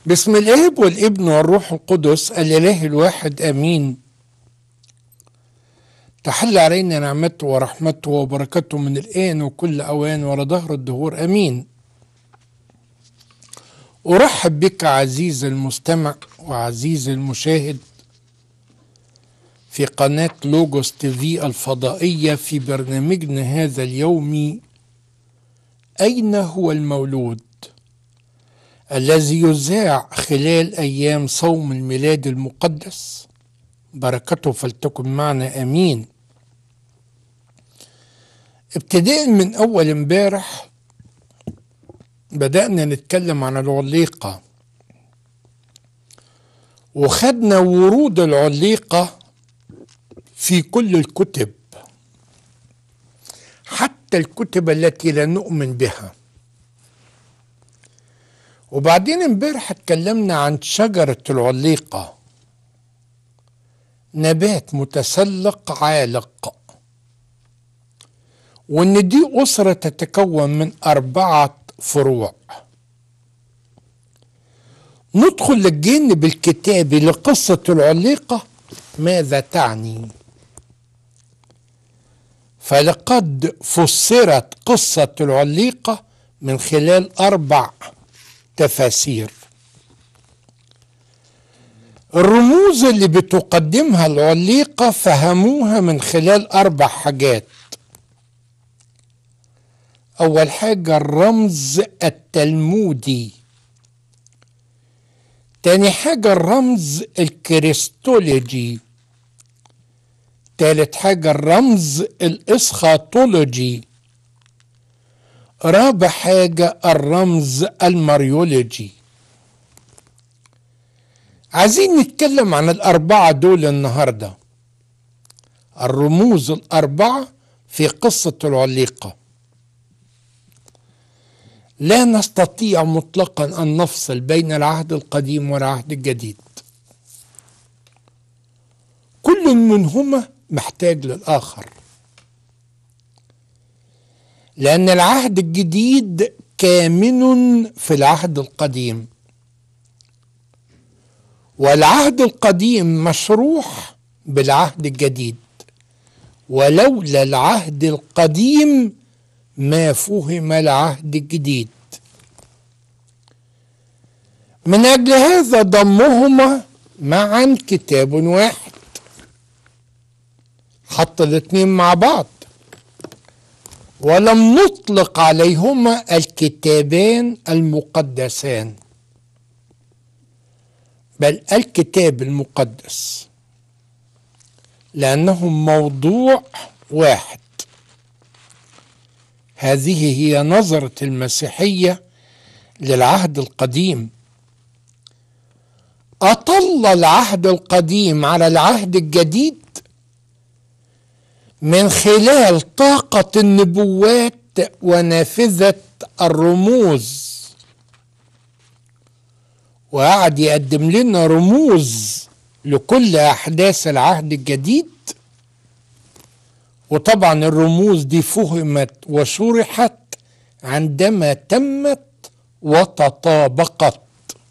بسم الاب والابن والروح القدس الاله الواحد امين تحل علينا نعمته ورحمته وبركته من الان وكل اوان ورا ظهر الدهور امين ارحب بك عزيزي المستمع وعزيزي المشاهد في قناة لوجوس تيفي الفضائية في برنامجنا هذا اليومي أين هو المولود؟ الذي يذاع خلال أيام صوم الميلاد المقدس بركته فلتكن معنا أمين ابتداء من أول امبارح بدأنا نتكلم عن العليقة وخدنا ورود العليقة في كل الكتب حتى الكتب التي لا نؤمن بها وبعدين امبارح اتكلمنا عن شجرة العليقة نبات متسلق عالق وان دي أسرة تتكون من أربعة فروع ندخل للجانب الكتابي لقصة العليقة ماذا تعني فلقد فسرت قصة العليقة من خلال أربع تفاسير الرموز اللي بتقدمها العليقة فهموها من خلال أربع حاجات أول حاجة الرمز التلمودي تاني حاجة الرمز الكريستولوجي تالت حاجة الرمز الإسخاطولوجي رابع حاجة الرمز الماريولوجي عايزين نتكلم عن الأربعة دول النهاردة الرموز الأربعة في قصة العليقة لا نستطيع مطلقا أن نفصل بين العهد القديم والعهد الجديد كل منهما محتاج للآخر لأن العهد الجديد كامن في العهد القديم والعهد القديم مشروح بالعهد الجديد ولولا العهد القديم ما فهم العهد الجديد من أجل هذا ضمهما معا كتاب واحد حط الاثنين مع بعض ولم نطلق عليهما الكتابان المقدسان بل الكتاب المقدس لانهم موضوع واحد هذه هي نظره المسيحيه للعهد القديم اطل العهد القديم على العهد الجديد من خلال طاقة النبوات ونافذة الرموز وقعد يقدم لنا رموز لكل أحداث العهد الجديد وطبعا الرموز دي فهمت وشرحت عندما تمت وتطابقت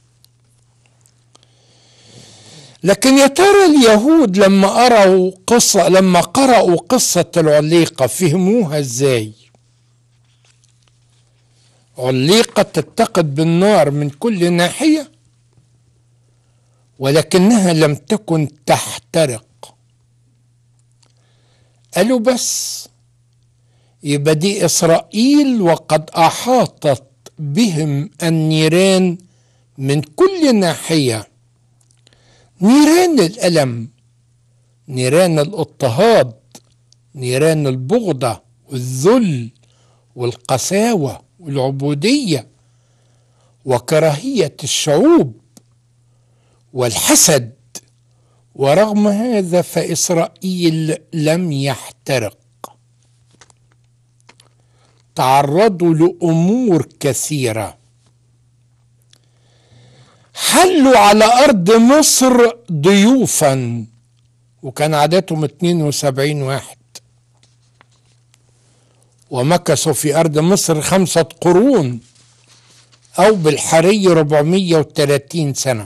لكن يا ترى اليهود لما قرأوا قصة لما قرأوا قصة العليقة فهموها ازاي؟ عليقة تتقد بالنار من كل ناحية ولكنها لم تكن تحترق قالوا بس يبقى دي إسرائيل وقد أحاطت بهم النيران من كل ناحيه نيران الألم نيران الاضطهاد نيران البغضة والذل والقساوة والعبودية وكراهية الشعوب والحسد ورغم هذا فإسرائيل لم يحترق تعرضوا لأمور كثيرة حلوا على أرض مصر ضيوفا وكان عددهم 72 واحد ومكثوا في أرض مصر خمسة قرون أو بالحري 430 سنة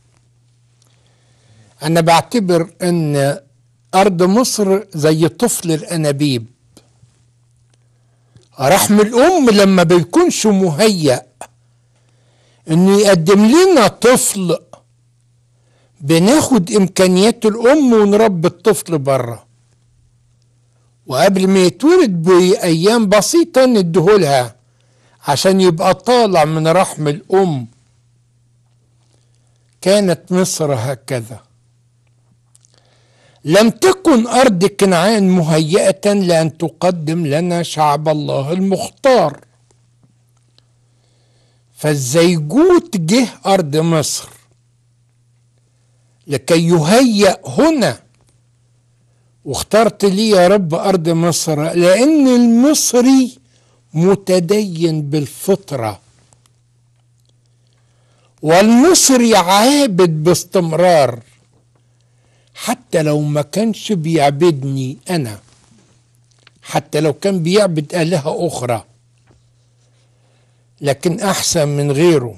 أنا بعتبر أن أرض مصر زي طفل الأنابيب رحم الأم لما بيكونش مهيأ إنه يقدم لنا طفل بناخد إمكانيات الأم ونربي الطفل بره وقبل ما يتولد بأيام بسيطة نديهولها عشان يبقى طالع من رحم الأم كانت مصر هكذا لم تكن أرض كنعان مهيئة لأن تقدم لنا شعب الله المختار فالزيجوت جه أرض مصر لكي يهيأ هنا واخترت لي يا رب أرض مصر لأن المصري متدين بالفطرة والمصري عابد باستمرار حتى لو ما كانش بيعبدني أنا حتى لو كان بيعبد آلهة أخرى لكن أحسن من غيره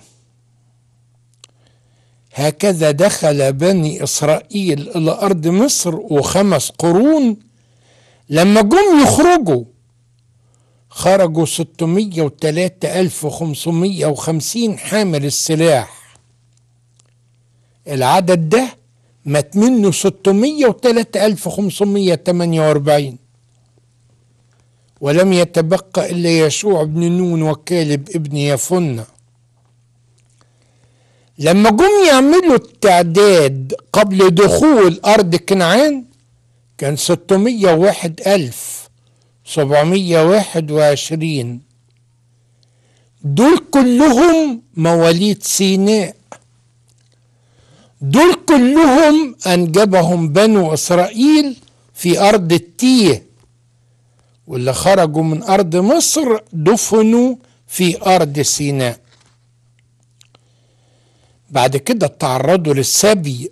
هكذا دخل بني إسرائيل إلى أرض مصر وخمس قرون لما جم يخرجوا خرجوا 603550 حامل السلاح العدد ده مات منه 603548 ولم يتبقى إلا يشوع بن نون وكالب ابن يفنة لما جم يعملوا التعداد قبل دخول أرض كنعان كان 601 ألف 721 دول كلهم مواليد سيناء دول كلهم أنجبهم بنو إسرائيل في أرض التيه واللي خرجوا من أرض مصر دفنوا في أرض سيناء بعد كده تعرضوا للسبي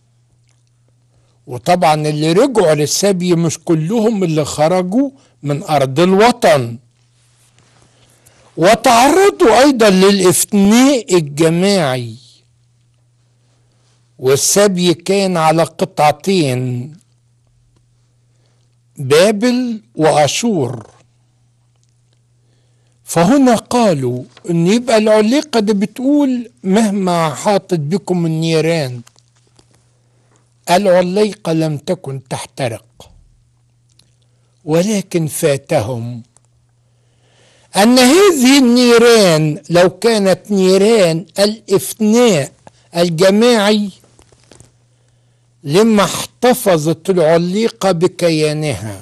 وطبعا اللي رجعوا للسبي مش كلهم اللي خرجوا من أرض الوطن وتعرضوا أيضا للإفناء الجماعي والسبي كان على قطعتين بابل واشور فهنا قالوا ان يبقى العليقه دي بتقول مهما حاطت بكم النيران العليقه لم تكن تحترق ولكن فاتهم ان هذه النيران لو كانت نيران الافناء الجماعي لما احتفظت العليقة بكيانها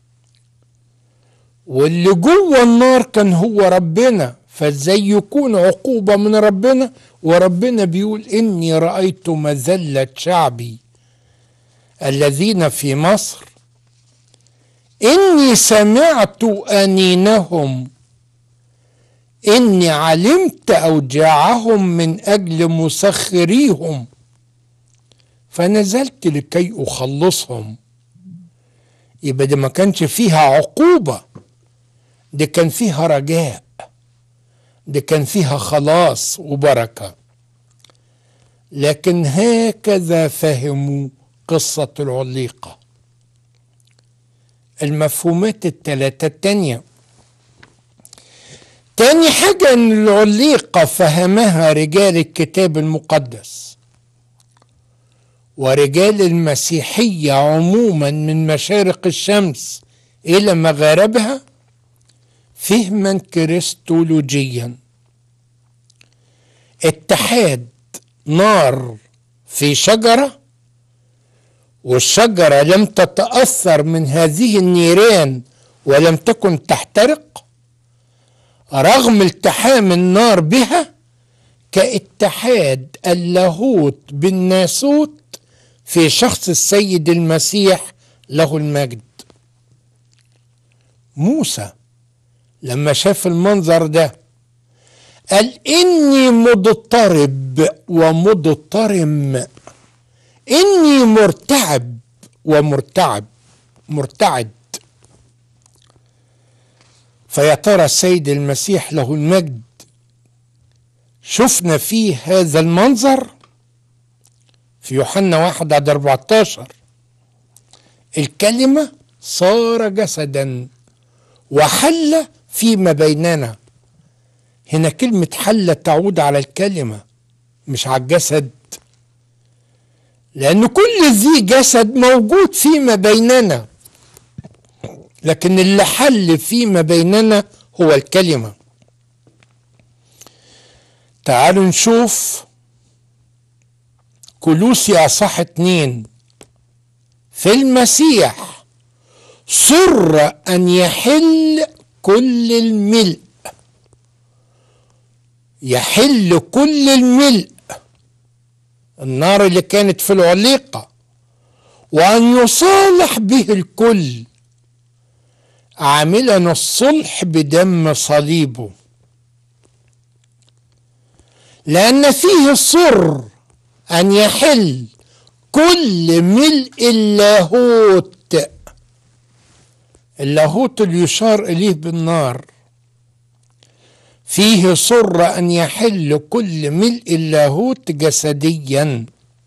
واللي جوه النار كان هو ربنا فازاي يكون عقوبة من ربنا وربنا بيقول إني رأيت مذلة شعبي الذين في مصر إني سمعت أنينهم إني علمت أوجاعهم من أجل مسخريهم فنزلت لكي أخلصهم يبقى دي ما كانش فيها عقوبة دي كان فيها رجاء دي كان فيها خلاص وبركة لكن هكذا فهموا قصة العليقة المفهومات الثلاثة التانية تاني حاجة ان العليقة فهمها رجال الكتاب المقدس ورجال المسيحية عموما من مشارق الشمس إلى مغاربها فهما كريستولوجيا اتحاد نار في شجرة والشجرة لم تتأثر من هذه النيران ولم تكن تحترق رغم التحام النار بها كاتحاد اللاهوت بالناسوت في شخص السيد المسيح له المجد موسى لما شاف المنظر ده قال اني مضطرب ومضطرم اني مرتعب ومرتعب مرتعد فيا ترى السيد المسيح له المجد شفنا فيه هذا المنظر في يوحنا واحد عدد 14 الكلمة صار جسدا وحل فيما بيننا هنا كلمة حل تعود على الكلمة مش على الجسد لأن كل ذي جسد موجود فيما بيننا لكن اللي حل فيما بيننا هو الكلمة تعالوا نشوف كلوسي أصح اتنين في المسيح سر أن يحل كل الملء يحل كل الملء النار اللي كانت في العليقة وأن يصالح به الكل عاملا الصلح بدم صليبه لأن فيه السر أن يحل كل ملء اللاهوت اللاهوت اللي يشار إليه بالنار فيه سر أن يحل كل ملء اللاهوت جسديا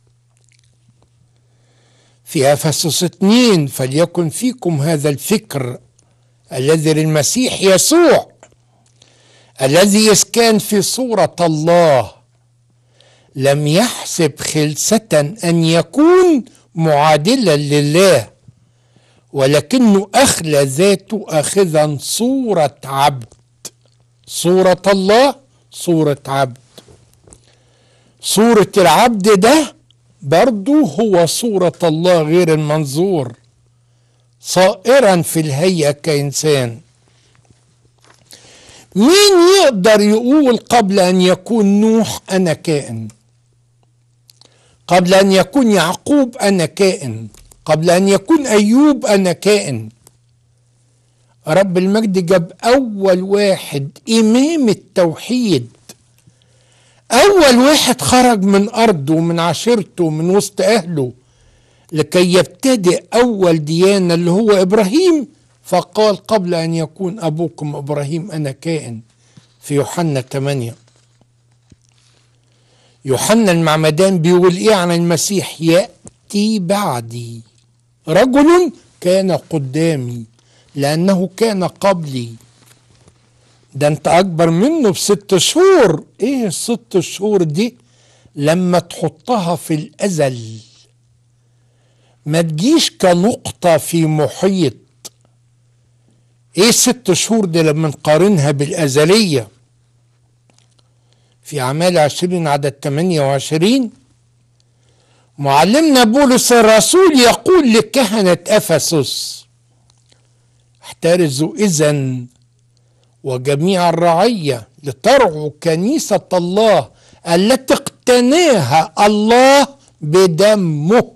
في أفسس اثنين فليكن فيكم هذا الفكر الذي للمسيح يسوع الذي إذ كان في صورة الله لم يحسب خلسة أن يكون معادلا لله ولكنه أخلى ذاته أخذا صورة عبد صورة الله صورة عبد صورة العبد ده برضو هو صورة الله غير المنظور صائرا في الهيئة كإنسان مين يقدر يقول قبل أن يكون نوح أنا كائن قبل أن يكون يعقوب أنا كائن قبل أن يكون أيوب أنا كائن رب المجد جاب أول واحد إمام التوحيد أول واحد خرج من أرضه من عشيرته من وسط أهله لكي يبتدئ أول ديانة اللي هو إبراهيم فقال قبل أن يكون أبوكم إبراهيم أنا كائن في يوحنا 8 يوحنا المعمدان بيقول إيه عن المسيح يأتي بعدي رجل كان قدامي لأنه كان قبلي ده أنت أكبر منه بست شهور إيه الست شهور دي لما تحطها في الأزل ما تجيش كنقطة في محيط ايه الست شهور دي لما نقارنها بالأزلية في أعمال عشرين عدد 28 معلمنا بولس الرسول يقول لكهنة أفسس احترزوا إذا وجميع الرعية لترعوا كنيسة الله التي اقتناها الله بدمه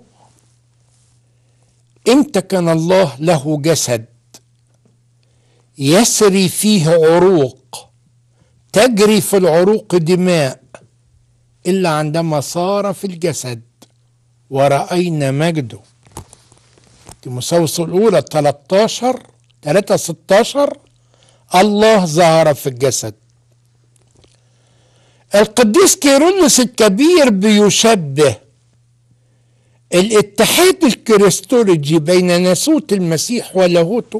امتى كان الله له جسد يسري فيه عروق تجري في العروق دماء إلا عندما صار في الجسد ورأينا مجده تيموساوس الأولى 13 3 16 الله ظهر في الجسد القديس كيرلس الكبير بيشبه الاتحاد الكريستولوجي بين ناسوت المسيح ولاهوته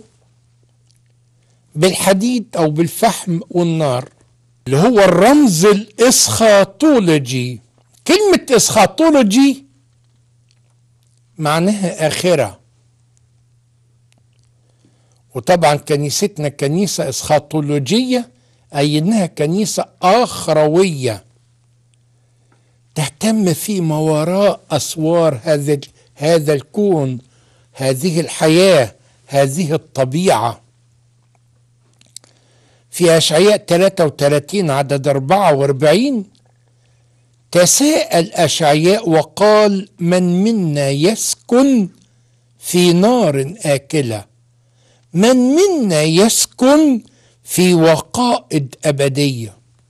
بالحديد او بالفحم والنار اللي هو الرمز الاسخاطولوجي كلمة اسخاطولوجي معناها آخرة وطبعا كنيستنا كنيسة اسخاطولوجية أي إنها كنيسة آخروية تهتم فيما وراء أسوار هذا هذا الكون هذه الحياة هذه الطبيعة في أشعياء 33 عدد 44 تساءل أشعياء وقال من منا يسكن في نار آكلة من منا يسكن في وقائد أبدية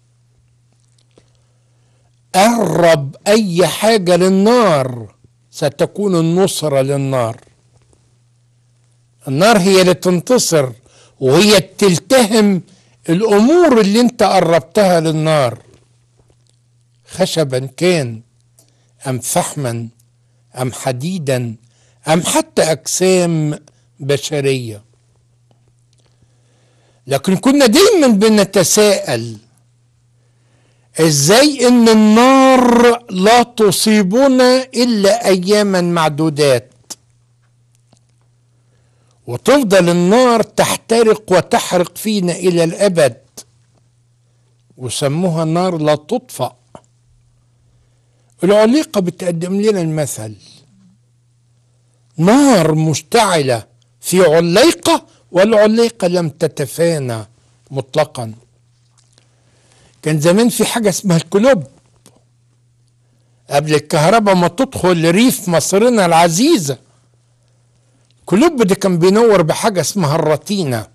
قرب أي حاجة للنار ستكون النصرة للنار النار هي اللي تنتصر وهي تلتهم الأمور اللي انت قربتها للنار خشبا كان أم فحما أم حديدا أم حتى أجسام بشرية لكن كنا دايما بنتساءل ازاي ان النار لا تصيبنا الا اياما معدودات وتفضل النار تحترق وتحرق فينا الى الابد وسموها نار لا تطفأ العليقة بتقدم لنا المثل نار مشتعلة في عليقة والعليقة لم تتفانى مطلقا كان زمان في حاجة اسمها الكلوب قبل الكهرباء ما تدخل ريف مصرنا العزيزة كلوب ده كان بينور بحاجة اسمها الرتينة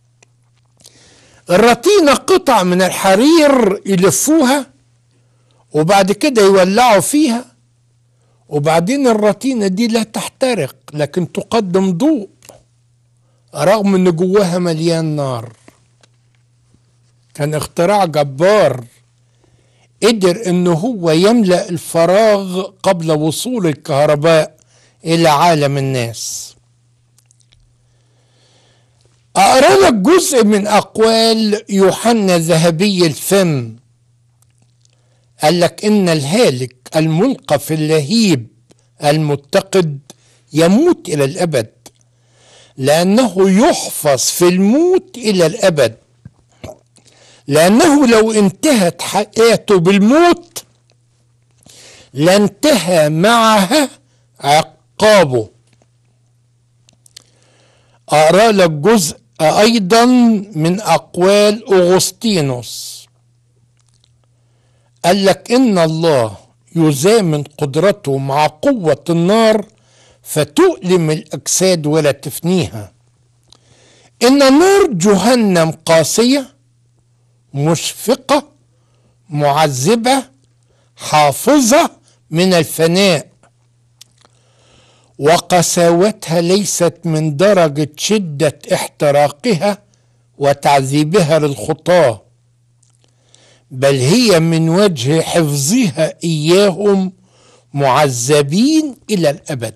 الرتينة قطع من الحرير يلفوها وبعد كده يولعوا فيها وبعدين الرتينة دي لا تحترق لكن تقدم ضوء رغم ان جواها مليان نار كان اختراع جبار قدر انه هو يملأ الفراغ قبل وصول الكهرباء الى عالم الناس اقرا لك جزء من اقوال يوحنا ذهبي الفم قال لك ان الهالك الملقى في اللهيب المتقد يموت الى الابد لانه يحفظ في الموت الى الابد لانه لو انتهت حياته بالموت لانتهى معها عقابه اقرا لك جزء ايضا من اقوال اغسطينوس قال لك ان الله يزامن قدرته مع قوه النار فتؤلم الاجساد ولا تفنيها ان نار جهنم قاسيه مشفقه معذبه حافظه من الفناء وقساوتها ليست من درجه شده احتراقها وتعذيبها للخطاه بل هي من وجه حفظها اياهم معذبين الى الابد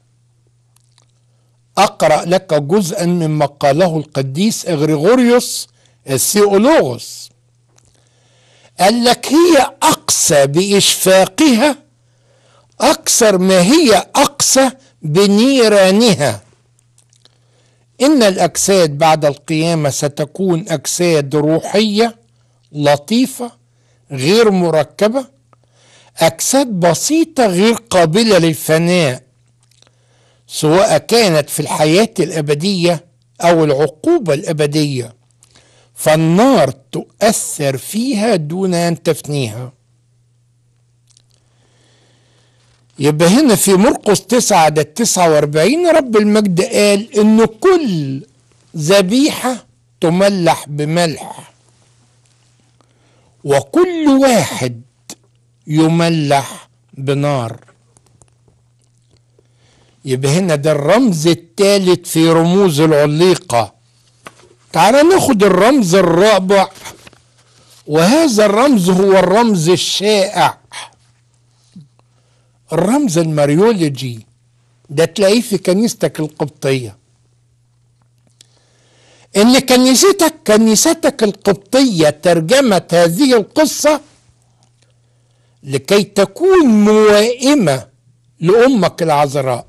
اقرا لك جزءا مما قاله القديس اغريغوريوس الثيولوغوس قال لك هي اقسى باشفاقها اكثر ما هي اقسى بنيرانها ان الاجساد بعد القيامه ستكون اجساد روحيه لطيفه غير مركبه اجساد بسيطه غير قابله للفناء سواء كانت في الحياه الابديه او العقوبه الابديه فالنار تؤثر فيها دون ان تفنيها يبقى هنا في مرقس 9 عدد 49 رب المجد قال ان كل ذبيحه تملح بملح وكل واحد يملح بنار يبقى هنا ده الرمز الثالث في رموز العليقة تعال ناخد الرمز الرابع وهذا الرمز هو الرمز الشائع الرمز الماريولوجي ده تلاقيه في كنيستك القبطية ان كنيستك كنيستك القبطية ترجمت هذه القصة لكي تكون موائمة لأمك العذراء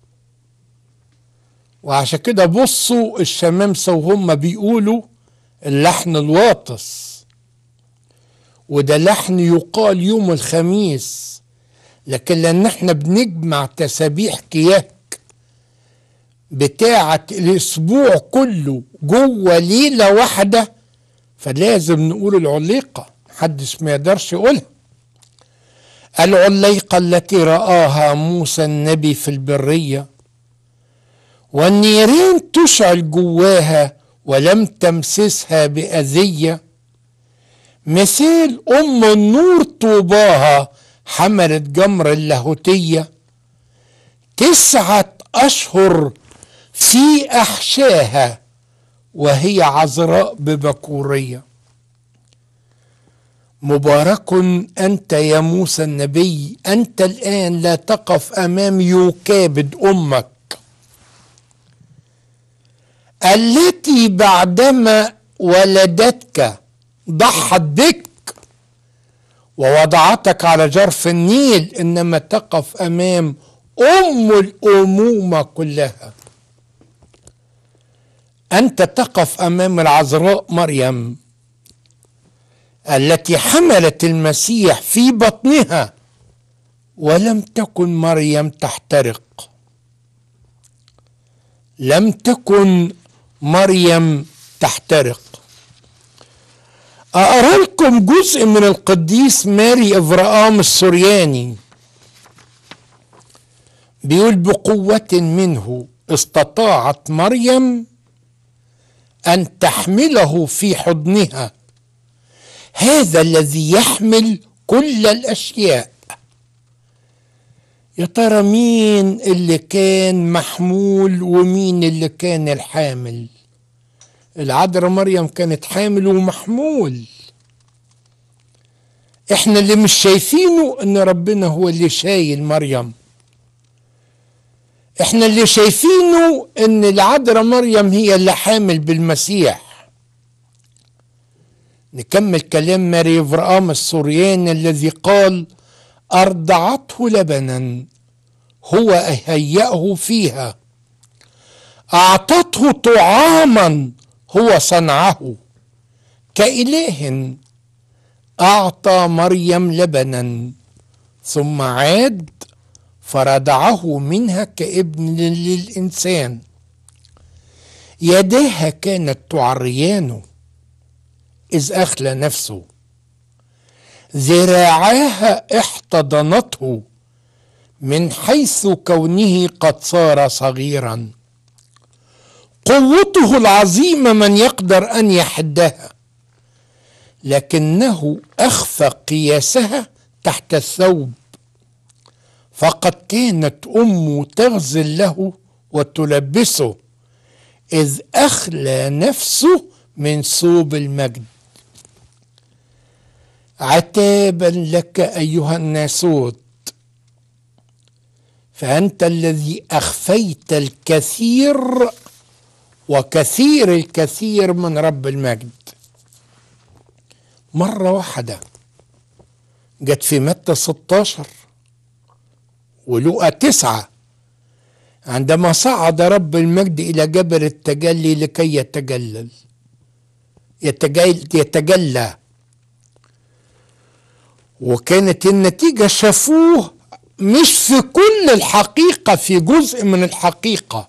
وعشان كده بصوا الشمامسة وهم بيقولوا اللحن الواطس وده لحن يقال يوم الخميس لكن لان احنا بنجمع تسابيح كياك بتاعة الاسبوع كله جوه ليلة واحدة فلازم نقول العليقة محدش ما يقدرش يقولها العليقة التي رآها موسى النبي في البرية والنيرين تشعل جواها ولم تمسسها بأذية مثال أم النور طوباها حملت جمر اللاهوتية تسعة أشهر في أحشاها وهي عذراء ببكورية مبارك انت يا موسى النبي انت الان لا تقف امام يوكابد امك التي بعدما ولدتك ضحت بك ووضعتك على جرف النيل انما تقف امام ام الامومه كلها انت تقف امام العذراء مريم التي حملت المسيح في بطنها ولم تكن مريم تحترق لم تكن مريم تحترق أقرأ لكم جزء من القديس ماري إفرام السورياني بيقول بقوة منه استطاعت مريم أن تحمله في حضنها هذا الذي يحمل كل الأشياء يا ترى مين اللي كان محمول ومين اللي كان الحامل العذراء مريم كانت حامل ومحمول احنا اللي مش شايفينه ان ربنا هو اللي شايل مريم احنا اللي شايفينه ان العذراء مريم هي اللي حامل بالمسيح نكمل كلام ماري فرقام السورياني الذي قال أرضعته لبنا هو هيأه فيها أعطته طعاما هو صنعه كإله أعطى مريم لبنا ثم عاد فرضعه منها كابن للإنسان يداها كانت تعريانه إذ أخلى نفسه ذراعاها احتضنته من حيث كونه قد صار صغيرا قوته العظيمه من يقدر ان يحدها لكنه اخفى قياسها تحت الثوب فقد كانت امه تغزل له وتلبسه اذ اخلى نفسه من ثوب المجد عتابا لك ايها الناسوت فانت الذي اخفيت الكثير وكثير الكثير من رب المجد مرة واحدة جت في متى 16 ولوقا تسعة عندما صعد رب المجد إلى جبل التجلي لكي يتجلل يتجل يتجلى وكانت النتيجة شافوه مش في كل الحقيقة في جزء من الحقيقة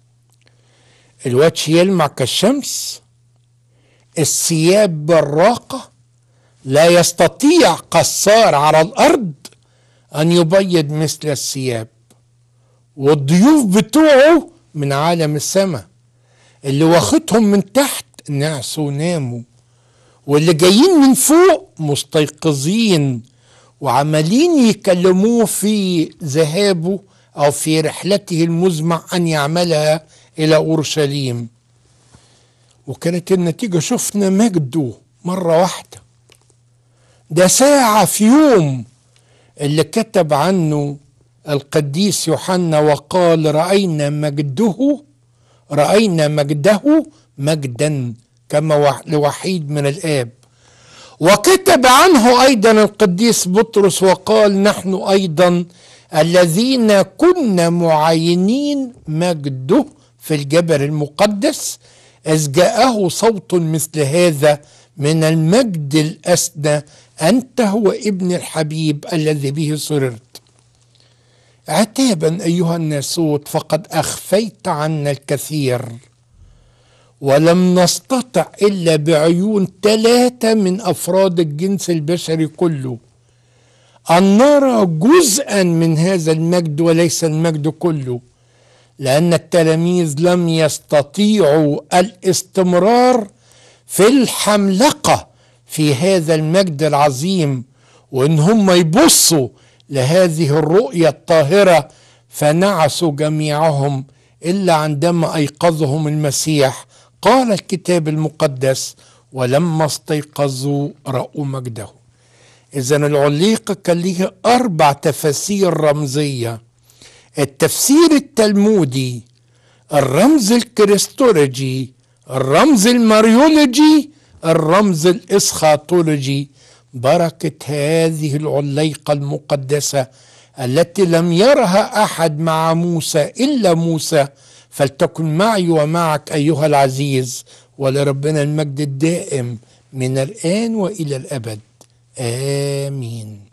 الوجه يلمع كالشمس الثياب براقة لا يستطيع قصار على الأرض أن يبيض مثل الثياب والضيوف بتوعه من عالم السماء اللي واخدهم من تحت نعسوا وناموا واللي جايين من فوق مستيقظين وعمالين يكلموه في ذهابه او في رحلته المزمع ان يعملها الى اورشليم وكانت النتيجه شفنا مجده مره واحده ده ساعه في يوم اللي كتب عنه القديس يوحنا وقال راينا مجده راينا مجده مجدا كما لوحيد من الاب وكتب عنه ايضا القديس بطرس وقال نحن ايضا الذين كنا معينين مجده في الجبل المقدس اذ جاءه صوت مثل هذا من المجد الاسنى انت هو ابن الحبيب الذي به سررت عتابا ايها الناسوت فقد اخفيت عنا الكثير ولم نستطع الا بعيون ثلاثه من افراد الجنس البشري كله ان نرى جزءا من هذا المجد وليس المجد كله لان التلاميذ لم يستطيعوا الاستمرار في الحملقه في هذا المجد العظيم وان هم يبصوا لهذه الرؤيه الطاهره فنعسوا جميعهم الا عندما ايقظهم المسيح قال الكتاب المقدس ولما استيقظوا رأوا مجده إذا العليقة كان ليها أربع تفاسير رمزية التفسير التلمودي الرمز الكريستولوجي الرمز الماريولوجي الرمز الإسخاطولوجي بركة هذه العليقة المقدسة التي لم يرها أحد مع موسى إلا موسى فلتكن معي ومعك أيها العزيز ولربنا المجد الدائم من الآن وإلى الأبد آمين